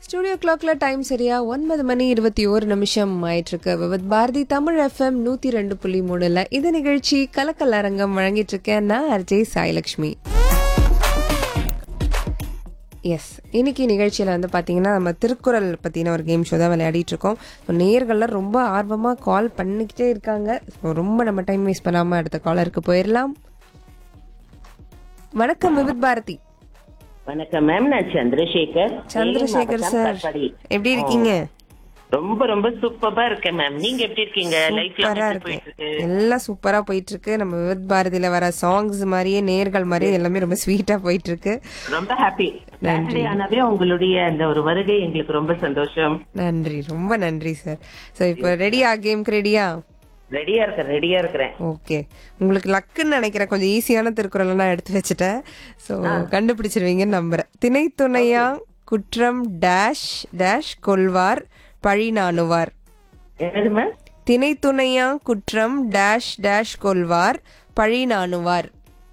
studio கிளாக்ல time சரியா ஒன்பது மணி இருபத்தி ஓரு நிமிஷம் ஆயிட்டிருக்கு விவத் பாரதி தமிழ் எஃப்எம் நூத்தி ரெண்டு புள்ளி மூணுல இந்த நிகழ்ச்சி கலக்கல் அரங்கம் வழங்கிட்டு இருக்கேன் நான் அர்ஜய் சாய்லக்ஷ்மி எஸ் இன்னைக்கு நிகழ்ச்சியில் வந்து பார்த்தீங்கன்னா நம்ம திருக்குறள் பற்றின ஒரு கேம் ஷோ தான் விளையாடிட்டு இருக்கோம் ஸோ நேர்கள்லாம் ரொம்ப ஆர்வமாக கால் பண்ணிக்கிட்டே இருக்காங்க ஸோ ரொம்ப நம்ம டைம் வேஸ்ட் பண்ணாமல் அடுத்த காலருக்கு போயிடலாம் வணக்கம் விவித் பாரதி வணக்கம் மேம் நான் சந்திரசேகர் சந்திரசேகர் சேலம் சார் மாவட்டம், எப்படி இருக்கீங்க ரொம்ப ரொம்ப சூப்பரா இருக்கேன் மேம் நீங்க எப்படி இருக்கீங்க லைஃப்ல சூப்பரா எப்படி இருக்கு போயிட்டு இருக்கு எல்லாம் சூப்பரா போயிட்டு இருக்கு நம்ம விவித் பாரதியில வர சாங்ஸ் மாதிரியே நேர்கள் மாதிரியே எல்லாமே ரொம்ப ஸ்வீட்டா போயிட்டு இருக்கு ரொம்ப ஹாப்பி சாட்டர்டே ஆனாவே உங்களுடைய அந்த ஒரு வருகை எங்களுக்கு ரொம்ப சந்தோஷம் நன்றி ரொம்ப நன்றி சார் ஸோ இப்போ ரெடியா கேம்க்கு ரெடியா ரெடியா இருக்கேன் ரெடியா இருக்கிறேன் ஓகே உங்களுக்கு லக்குன்னு நினைக்கிறேன் கொஞ்சம் ஈஸியான திருக்குறளை நான் எடுத்து வச்சுட்டேன் ஸோ கண்டுபிடிச்சிருவீங்கன்னு நம்புறேன் திணைத்துணையா குற்றம் டேஷ் டேஷ் கொள்வார் பழி நாணுவார் என்னது மேம் திணைத்துணையா குற்றம் டேஷ் டேஷ் கொள்வார் பழி நாணுவார்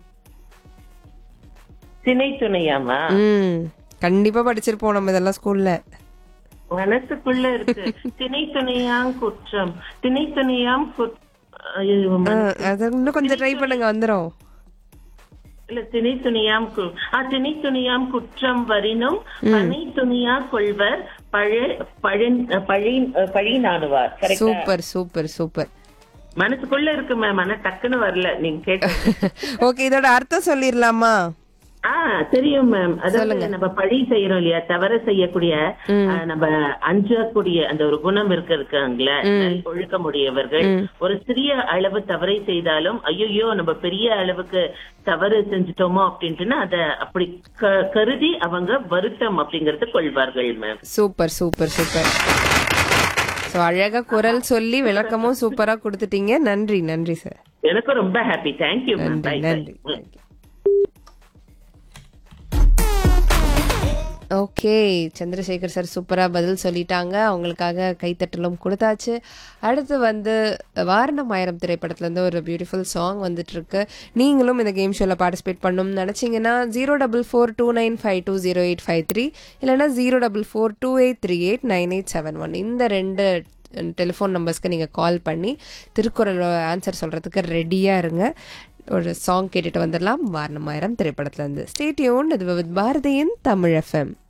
திணை துணையாமா ம் கண்டிப்பா படிச்சிருப்போம் நம்ம இதெல்லாம் ஸ்கூல்ல மனசுக்குள்ள இருக்கு திணை துணையாம் குற்றம் திணை துணையாம் குற்- ஐயோ, ம- அது இன்னும் கொஞ்சம் ட்ரை பண்ணுங்க வந்துரும் இல்ல திணை துணியாம் கு- ஆ, திணை துணியாம் குற்றம் வரினும் பனை துணியா கொள்வர் பழ பழி பழி பழி நாடுவார் கரெக்டா சூப்பர் சூப்பர் சூப்பர் மனசுக்குள்ள இருக்கு மேம் ஆனா டக்குன்னு வரல நீங்க கேட்ட ஓகே இதோட அர்த்தம் சொல்லிடலாமா ஆ தெரியும் மேம் அதாவது நம்ம பழி செய்யறோம் இல்லையா தவற செய்யக்கூடிய ஆ, நம்ம அஞ்சக்கூடிய அந்த ஒரு குணம் இருக்க இருக்காங்களே ஒழுக்கமுடையவர்கள் ஒரு சிறிய அளவு தவறை செய்தாலும் ஐயோ நம்ம பெரிய அளவுக்கு தவறு செஞ்சுட்டோமோ அப்படின்ட்டுன்னு அத அப்படி க- கருதி அவங்க வருத்தம் அப்படிங்கறது கொள்வார்கள் ma'am super super super so அழகா குரல் சொல்லி விளக்கமும் சூப்பரா கொடுத்துட்டீங்க நன்றி நன்றி சார் எனக்கும் ரொம்ப ஹாப்பி தேங்க்யூ மேம் நன்றி பை நன்றி ஓகே சந்திரசேகர் சார் சூப்பராக பதில் சொல்லிட்டாங்க அவங்களுக்காக கைத்தட்டலும் கொடுத்தாச்சு அடுத்து வந்து வாரணம் ஆயிரம் திரைப்படத்துலேருந்து ஒரு பியூட்டிஃபுல் சாங் வந்துட்டு இருக்கு நீங்களும் இந்த கேம் ஷோவில் பார்ட்டிசிபேட் பண்ணணும்னு நினச்சிங்கன்னா zero double four two nine five two zero eight five three இல்லைனா zero double four two eight three eight nine eight seven one இந்த ரெண்டு டெலிஃபோன் நம்பர்ஸ்க்கு நீங்கள் கால் பண்ணி திருக்குறள் ஆன்சர் சொல்கிறதுக்கு ரெடியாக இருங்க ஒரு சாங் கேட்டுட்டு வந்துடலாம் வாரணமாயிரம் திரைப்படத்துலேருந்து ஸ்டேட்யூன் இது வித் பாரதியின் தமிழ் எஃப்எம்